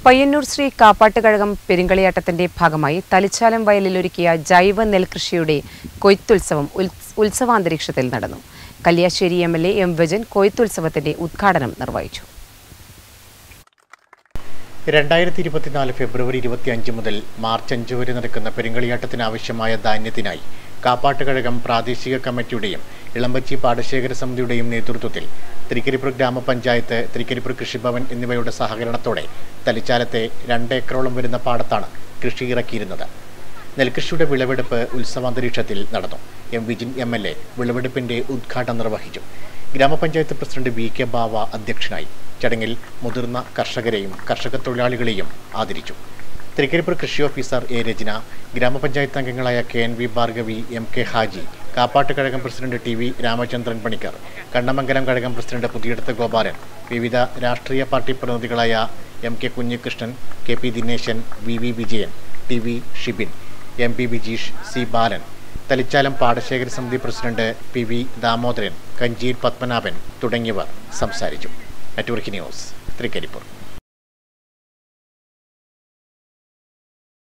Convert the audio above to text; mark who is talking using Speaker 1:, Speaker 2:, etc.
Speaker 1: പയ്യന്നൂർ ശ്രീ കാപ്പാട്ടുകഴകം പെരുങ്കളിയാട്ടത്തിന്റെ ഭാഗമായി തലിച്ചാലം വയലിൽ ഒരുക്കിയ ജൈവ നെൽകൃഷിയുടെ കൊയ്ത്തുത്സവം ഉത്സ്- ഉത്സവാന്തരീക്ഷത്തിൽ നടന്നു Kalliasseri M L A M Vijin കൊയ്ത്തുത്സവത്തിന്റെ ഉദ്ഘാടനം നിർവഹിച്ചു
Speaker 2: രണ്ടായിരത്തി ഇരുപത്തിനാല് ഫെബ്രുവരി ഇരുപത്തിയഞ്ച് മുതൽ മാർച്ച് അഞ്ച് വരെ നടക്കുന്ന പെരുങ്കളിയാട്ടത്തിന് ആവശ്യമായ ധാന്യത്തിനായി കാപ്പാട്ടുകഴകം പ്രാദേശിക കമ്മിറ്റിയുടെയും ഇളമ്പച്ചി പാടശേഖര സമിതിയുടെയും നേതൃത്വത്തിൽ തൃക്കരിപ്പൂർ ഗ്രാമപഞ്ചായത്ത് തൃക്കരിപ്പൂർ കൃഷിഭവൻ എന്നിവയുടെ സഹകരണത്തോടെ തലിച്ചാലത്തെ രണ്ട് ഏക്കറോളം വരുന്ന പാടത്താണ് കൃഷി ഇറക്കിയിരുന്നത് നെൽകൃഷിയുടെ വിളവെടുപ്പ് ഉത്സവാന്തരീക്ഷത്തിൽ നടന്നു M Vijin M L A വിളവെടുപ്പിന്റെ ഉദ്ഘാടനം നിർവഹിച്ചു ഗ്രാമപഞ്ചായത്ത് പ്രസിഡന്റ് വി കെ ബാവ അധ്യക്ഷനായി ചടങ്ങിൽ മുതിർന്ന കർഷകരെയും കർഷക തൊഴിലാളികളെയും ആദരിച്ചു തൃക്കരിപ്പൂർ കൃഷി ഓഫീസർ എ രചന ഗ്രാമപഞ്ചായത്ത് അംഗങ്ങളായ K N V Bhargavi M K Haji Kappattu Kazhakam president T V Ramachandran Panicker Kannamangalam Kazhakam president Puthiyadathu Gopalan വിവിധ രാഷ്ട്രീയ പാർട്ടി പ്രതിനിധികളായ M K Kunhikrishnan K P Dineshan V V Vijayan T V Shibin M P Vijeesh C Balan Thalichalam പാടശേഖര സമിതി president P V Damodaran Kancheer Padmanabhan തുടങ്ങിയവർ സംസാരിച്ചു നെറ്റ്വർക്ക് ന്യൂസ് തൃക്കരിപ്പൂർ